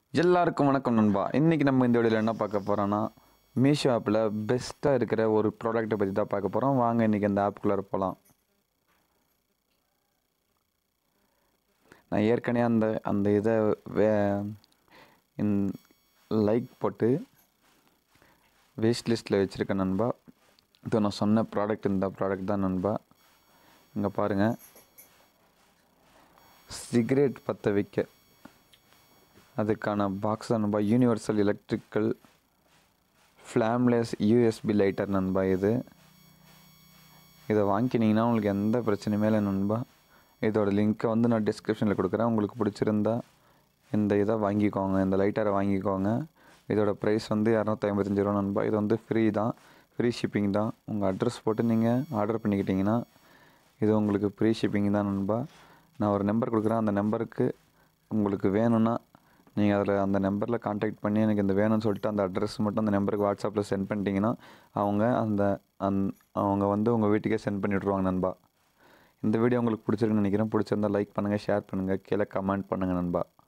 எல்லாருக்கும் வணக்கம் நண்பா இன்றைக்கி நம்ம இந்த வீடியோவில் என்ன பார்க்க போகிறோன்னா மீஷோ ஆப்பில் பெஸ்ட்டாக இருக்கிற ஒரு ப்ராடக்ட்டை பற்றி தான் பார்க்க போகிறோம் வாங்க இன்றைக்கி அந்த ஆப்புக்குள்ளே போகலாம் நான் ஏற்கனவே அந்த அந்த இதை வே லைக் போட்டு வேஸ்ட் லிஸ்ட்டில் வச்சுருக்கேன் நண்பா இது நான் சொன்ன ப்ராடக்ட் இந்த ப்ராடக்ட் தான் நண்பா இங்கே பாருங்கள் சிகரெட் பற்ற வைக்க அதுக்கான பாக்ஸ் தான் நண்பா universal electrical flameless USB lighter நண்பா இது இதை வாங்கினீங்கன்னா உங்களுக்கு எந்த பிரச்சனையுமே இல்லை நண்பா இதோட லிங்க்கை வந்து நான் டிஸ்கிரிப்ஷனில் கொடுக்குறேன் உங்களுக்கு பிடிச்சிருந்தா இந்த இதை வாங்கிக்கோங்க இந்த லைட்டரை வாங்கிக்கோங்க இதோட ப்ரைஸ் வந்து இரநூத்தி ஐம்பத்தஞ்சு ரூபா நண்பா இது வந்து ஃப்ரீ தான் ஃப்ரீ ஷிப்பிங் தான் உங்கள் அட்ரஸ் போட்டு நீங்கள் ஆர்டர் பண்ணிக்கிட்டிங்கன்னா இது உங்களுக்கு ஃப்ரீ ஷிப்பிங் தான் நண்பா நான் ஒரு நம்பர் கொடுக்குறேன் அந்த நம்பருக்கு உங்களுக்கு வேணும்னா நீங்கள் அதில் அந்த நம்பரில் காண்டாக்ட் பண்ணி எனக்கு இந்த வேணும்னு சொல்லிட்டு அந்த அட்ரஸ் மட்டும் அந்த நம்பருக்கு வாட்ஸ்அப்பில் சென்ட் பண்ணிட்டீங்கன்னா அவங்க அந்த அந் அவங்க வந்து உங்கள் வீட்டுக்கே சென்ட் பண்ணி விட்ருவாங்க நண்பா இந்த வீடியோ உங்களுக்கு பிடிச்சிருக்குன்னு நினைக்கிறேன் பிடிச்சிருந்தா லைக் பண்ணுங்கள் ஷேர் பண்ணுங்கள் கீழே கமெண்ட் பண்ணுங்கள் நண்பா